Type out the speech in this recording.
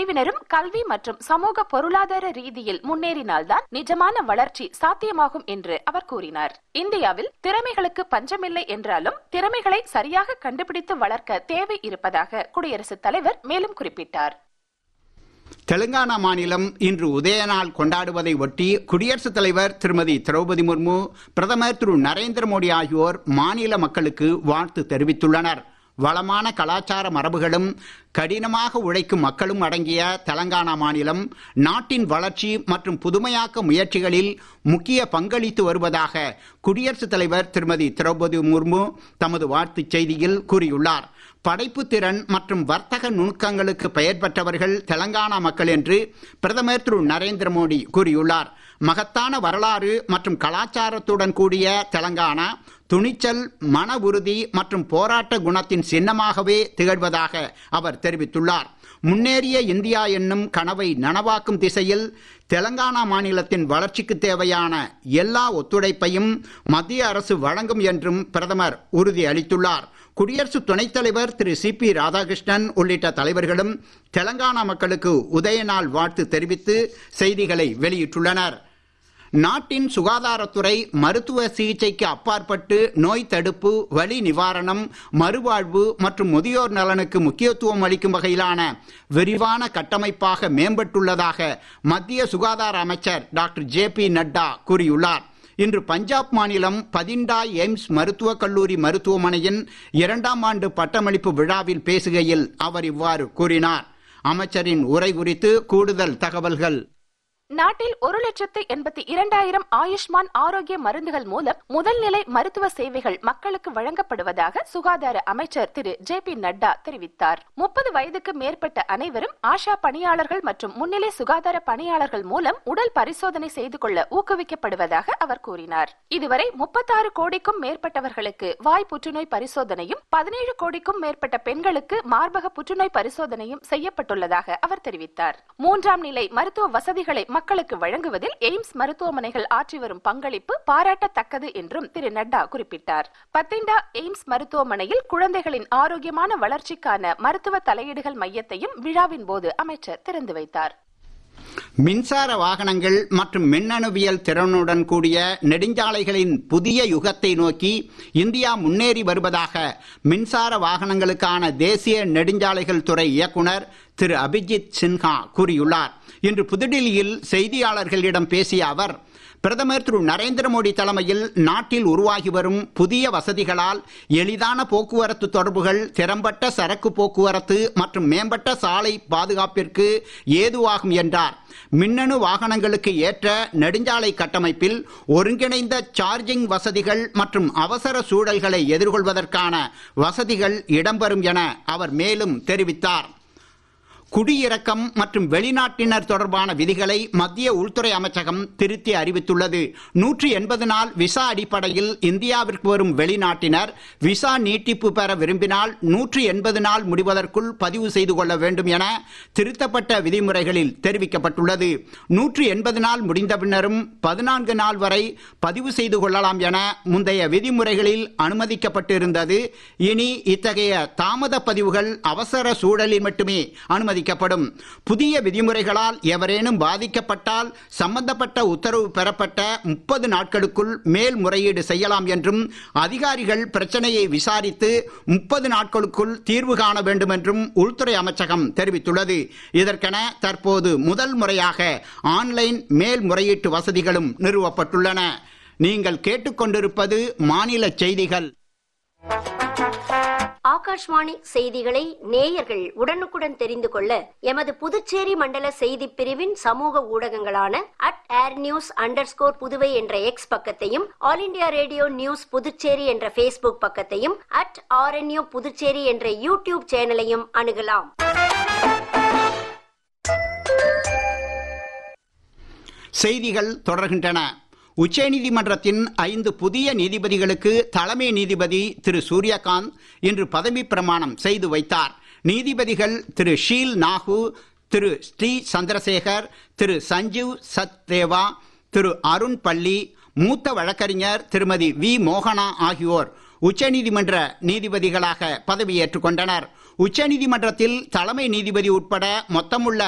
அனைத்துப்பிரிவினரும் கல்வி மற்றும் சமூக பொருளாதார ரீதியில் முன்னேறினால்தான் நிஜமான வளர்ச்சி சாத்தியமாகும் என்று அவர் கூறினார் இந்தியாவில் திறமைகளுக்கு பஞ்சமில்லை என்றாலும் திறமைகளை சரியாக கண்டுபிடித்து வளர்க்க தேவை இருப்பதாக குடியரசுத் தலைவர் மேலும் குறிப்பிட்டார் தெலுங்கானா மாநிலம் இன்று உதயநாள் கொண்டாடுவதை ஒட்டி குடியரசுத் தலைவர் திருமதி திரௌபதி முர்மு பிரதமர் திரு நரேந்திர மோடி ஆகியோர் மாநில மக்களுக்கு வாழ்த்து தெரிவித்துள்ளனர் வளமான கலாச்சார மரபுகளும் கடினமாக உழைக்கும் மக்களும் அடங்கிய தெலங்கானா மாநிலம் நாட்டின் வளர்ச்சி மற்றும் புதுமையாக்க முயற்சிகளில் முக்கிய பங்களித்து வருவதாக குடியரசுத் தலைவர் திருமதி திரௌபதி முர்மு தமது வாழ்த்துச் செய்தியில் கூறியுள்ளார் படைப்பு திறன் மற்றும் வர்த்தக நுணுக்கங்களுக்கு பெயர் பெற்றவர்கள் தெலங்கானா மக்கள் என்று பிரதமர் திரு நரேந்திர மோடி கூறியுள்ளார் மகத்தான வரலாறு மற்றும் கலாச்சாரத்துடன் கூடிய தெலங்கானா துணிச்சல் மன உறுதி மற்றும் போராட்ட குணத்தின் சின்னமாகவே திகழ்வதாக அவர் தெரிவித்துள்ளார் முன்னேறிய இந்தியா என்னும் கனவை நனவாக்கும் திசையில் தெலங்கானா மாநிலத்தின் வளர்ச்சிக்கு தேவையான எல்லா ஒத்துழைப்பையும் மத்திய அரசு வழங்கும் என்றும் பிரதமர் உறுதி அளித்துள்ளார் குடியரசு துணைத் தலைவர் திரு சி பி ராதாகிருஷ்ணன் உள்ளிட்ட தலைவர்களும் தெலங்கானா மக்களுக்கு உதயநாள் வாழ்த்து தெரிவித்து செய்திகளை வெளியிட்டுள்ளனர் நாட்டின் சுகாதாரத்துறை மருத்துவ சிகிச்சைக்கு அப்பாற்பட்டு நோய் தடுப்பு வலி நிவாரணம் மறுவாழ்வு மற்றும் முதியோர் நலனுக்கு முக்கியத்துவம் அளிக்கும் வகையிலான விரிவான கட்டமைப்பாக மேம்பட்டுள்ளதாக மத்திய சுகாதார அமைச்சர் டாக்டர் ஜே பி நட்டா கூறியுள்ளார் இன்று பஞ்சாப் மாநிலம் பதிண்டா எய்ம்ஸ் மருத்துவக் கல்லூரி மருத்துவமனையின் இரண்டாம் ஆண்டு பட்டமளிப்பு விழாவில் பேசுகையில் அவர் இவ்வாறு கூறினார் அமைச்சரின் உரை குறித்து கூடுதல் தகவல்கள் நாட்டில் ஒரு லட்சத்து எண்பத்தி இரண்டாயிரம் ஆயுஷ்மான் ஆரோக்கிய மருந்துகள் மூலம் முதல் நிலை மருத்துவ சேவைகள் மக்களுக்கு வழங்கப்படுவதாக சுகாதார அமைச்சர் திரு ஜே பி நட்டா தெரிவித்தார் முப்பது வயதுக்கு மேற்பட்ட அனைவரும் ஆஷா பணியாளர்கள் மற்றும் முன்னிலை சுகாதார பணியாளர்கள் மூலம் உடல் பரிசோதனை செய்து கொள்ள ஊக்குவிக்கப்படுவதாக அவர் கூறினார் இதுவரை முப்பத்தாறு கோடிக்கும் மேற்பட்டவர்களுக்கு வாய் புற்றுநோய் பரிசோதனையும் பதினேழு கோடிக்கும் மேற்பட்ட பெண்களுக்கு மார்பக புற்றுநோய் பரிசோதனையும் செய்யப்பட்டுள்ளதாக அவர் தெரிவித்தார் மூன்றாம் நிலை மருத்துவ வசதிகளை மக்களுக்கு வழங்குவதில் எய்ம்ஸ் மருத்துவமனைகள் ஆற்றி வரும் பங்களிப்பு பாராட்டத்தக்கது என்றும் திரு நட்டா குறிப்பிட்டார் பத்திண்டா எய்ம்ஸ் மருத்துவமனையில் குழந்தைகளின் ஆரோக்கியமான வளர்ச்சிக்கான மருத்துவ தலையீடுகள் மையத்தையும் விழாவின் போது அமைச்சர் திறந்து வைத்தார் மின்சார வாகனங்கள் மற்றும் மின்னணுவியல் திறனுடன் கூடிய நெடுஞ்சாலைகளின் புதிய யுகத்தை நோக்கி இந்தியா முன்னேறி வருவதாக மின்சார வாகனங்களுக்கான தேசிய நெடுஞ்சாலைகள் துறை இயக்குனர் திரு அபிஜித் சின்ஹா கூறியுள்ளார் இன்று புதுடில்லியில் செய்தியாளர்களிடம் பேசிய அவர் பிரதமர் திரு நரேந்திர மோடி தலைமையில் நாட்டில் உருவாகி வரும் புதிய வசதிகளால் எளிதான போக்குவரத்து தொடர்புகள் திறம்பட்ட சரக்கு போக்குவரத்து மற்றும் மேம்பட்ட சாலை பாதுகாப்பிற்கு ஏதுவாகும் என்றார் மின்னணு வாகனங்களுக்கு ஏற்ற நெடுஞ்சாலை கட்டமைப்பில் ஒருங்கிணைந்த சார்ஜிங் வசதிகள் மற்றும் அவசர சூழல்களை எதிர்கொள்வதற்கான வசதிகள் இடம்பெறும் என அவர் மேலும் தெரிவித்தார் குடியிறக்கம் மற்றும் வெளிநாட்டினர் தொடர்பான விதிகளை மத்திய உள்துறை அமைச்சகம் திருத்தி அறிவித்துள்ளது நூற்றி எண்பது நாள் விசா அடிப்படையில் இந்தியாவிற்கு வரும் வெளிநாட்டினர் விசா நீட்டிப்பு பெற விரும்பினால் நூற்றி எண்பது நாள் முடிவதற்குள் பதிவு செய்து கொள்ள வேண்டும் என திருத்தப்பட்ட விதிமுறைகளில் தெரிவிக்கப்பட்டுள்ளது நூற்றி எண்பது நாள் முடிந்த பின்னரும் பதினான்கு நாள் வரை பதிவு செய்து கொள்ளலாம் என முந்தைய விதிமுறைகளில் அனுமதிக்கப்பட்டிருந்தது இனி இத்தகைய தாமத பதிவுகள் அவசர சூழலில் மட்டுமே அனுமதி அனுமதிக்கப்படும் புதிய விதிமுறைகளால் எவரேனும் பாதிக்கப்பட்டால் சம்பந்தப்பட்ட உத்தரவு பெறப்பட்ட முப்பது நாட்களுக்குள் மேல்முறையீடு செய்யலாம் என்றும் அதிகாரிகள் பிரச்சனையை விசாரித்து முப்பது நாட்களுக்குள் தீர்வு காண வேண்டும் என்றும் உள்துறை அமைச்சகம் தெரிவித்துள்ளது இதற்கென தற்போது முதல் முறையாக ஆன்லைன் மேல்முறையீட்டு வசதிகளும் நிறுவப்பட்டுள்ளன நீங்கள் கேட்டுக்கொண்டிருப்பது மாநில செய்திகள் ஆகாஷ்வாணி செய்திகளை நேயர்கள் உடனுக்குடன் தெரிந்து கொள்ள எமது புதுச்சேரி மண்டல செய்தி பிரிவின் சமூக ஊடகங்களான at air news under Puduvai என்ற எக்ஸ் பக்கத்தையும் all India radio news Puducherry என்ற பேஸ்புக் பக்கத்தையும் அட் ஆர்என்யூ புதுச்சேரி என்ற யூடியூப் சேனலையும் அணுகலாம் செய்திகள் தொடர்கின்றன உச்சநீதிமன்றத்தின் ஐந்து புதிய நீதிபதிகளுக்கு தலைமை நீதிபதி திரு சூரியகாந்த் இன்று பதவி பிரமாணம் செய்து வைத்தார் நீதிபதிகள் திரு ஷீல் நாகு திரு ஸ்ரீ சந்திரசேகர் திரு சஞ்சீவ் சத்தேவா திரு அருண் பள்ளி மூத்த வழக்கறிஞர் திருமதி வி மோகனா ஆகியோர் உச்சநீதிமன்ற நீதிபதிகளாக பதவியேற்றுக் கொண்டனர் உச்சநீதிமன்றத்தில் தலைமை நீதிபதி உட்பட மொத்தமுள்ள